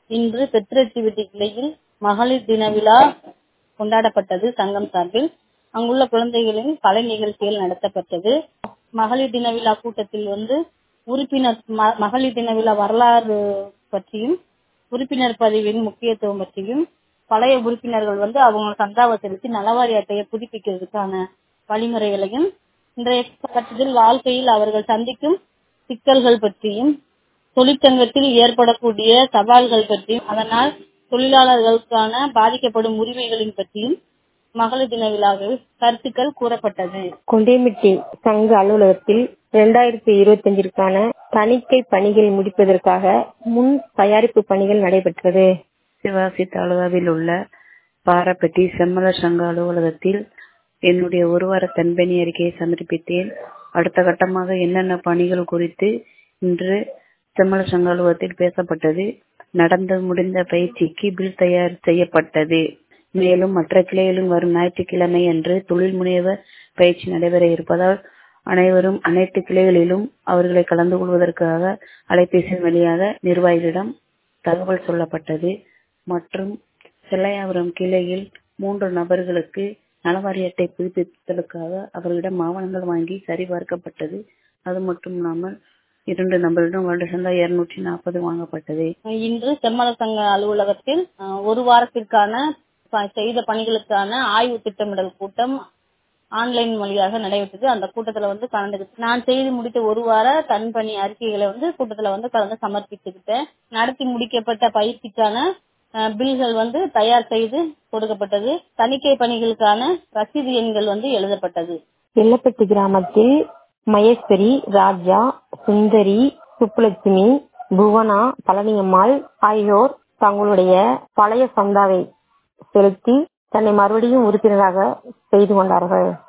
இன்று பெத்திரெட்டிப்பட்டி கிளையில் மகளிர் தின விழா கொண்டாடப்பட்டது சங்கம் சார்பில் அங்குள்ள குழந்தைகளின் கலை நிகழ்ச்சிகள் நடத்தப்பட்டது மகளிர் தின விழா கூட்டத்தில் வந்து உறுப்பினர் ம- மகளிர் தின விழா வரலாறு பற்றியும் உறுப்பினர் பதிவின் முக்கியத்துவம் பற்றியும் பழைய உறுப்பினர்கள் வந்து அவங்க சந்தாவை செலுத்தி நலவாரி அட்டையை புதுப்பிக்கிறதுக்கான வழிமுறைகளையும் இன்றைய கட்டத்தில் வாழ்க்கையில் அவர்கள் சந்திக்கும் சிக்கல்கள் பற்றியும் தொழிற்சங்கத்தில் ஏற்படக்கூடிய சவால்கள் பற்றியும் அதனால் தொழிலாளர்களுக்கான பாதிக்கப்படும் உரிமைகளின் பற்றியும் மகளிர் தின விழாவில் கருத்துக்கள் கூறப்பட்டது கொண்டேமிட்டி சங்க அலுவலகத்தில் இரண்டாயிரத்தி இருபத்தஞ்சிற்கான தணிக்கை பணிகள் முடிப்பதற்காக முன் தயாரிப்பு பணிகள் நடைபெற்றது சிவாசி தாலுகாவில் உள்ள பாரப்பட்டி செம்மலர் சங்க அலுவலகத்தில் என்னுடைய ஒரு வார தன்பணி அறிக்கையை சமர்ப்பித்தேன் அடுத்த கட்டமாக என்னென்ன பணிகள் குறித்து இன்று செம்மலர் சங்க அலுவலகத்தில் பேசப்பட்டது நடந்து முடிந்த பயிற்சிக்கு பில் தயார் செய்யப்பட்டது மேலும் மற்ற கிளைகளிலும் வரும் ஞாயிற்றுக்கிழமை அன்று தொழில் முனைவர் பயிற்சி நடைபெற இருப்பதால் அனைவரும் அனைத்து கிளைகளிலும் அவர்களை கலந்து கொள்வதற்காக அலைபேசி வழியாக நிர்வாகிகளிடம் தகவல் சொல்லப்பட்டது மற்றும் செல்லையாபுரம் கிளையில் மூன்று நபர்களுக்கு நலவாரி அட்டை புதுப்பித்தலுக்காக அவர்களிடம் ஆவணங்கள் வாங்கி சரிபார்க்கப்பட்டது அது மட்டும் இல்லாமல் இரண்டு நபர்களிடம் வருட சந்தா இருநூற்றி நாற்பது வாங்கப்பட்டது இன்று செம்மலர் சங்க அலுவலகத்தில் அஹ், ஒரு வாரத்திற்கான ப- செய்த பணிகளுக்கான ஆய்வு திட்டமிடல் கூட்டம் ஆன்லைன் வழியாக நடைபெற்றது அந்த கூட்டத்துல வந்து கலந்துக்கிட்டு நான் செய்து முடித்த ஒரு வார தன் பணி அறிக்கைகளை வந்து கூட்டத்துல வந்து கலந்து சமர்ப்பித்துக்கிட்டேன் நடத்தி முடிக்கப்பட்ட பயிற்சிக்கான அஹ், பில்கள் வந்து தயார் செய்து கொடுக்கப்பட்டது தணிக்கை பணிகளுக்கான ரசீது எண்கள் வந்து எழுதப்பட்டது எல்லப்பட்டி கிராமத்தில் மகேஸ்வரி ராஜா சுந்தரி சுப்புலட்சுமி புவனா பழனியம்மாள் ஆகியோர் தங்களுடைய பழைய சந்தாவை செலுத்தி தன்னை மறுபடியும் உறுப்பினராக செய்து கொண்டார்கள்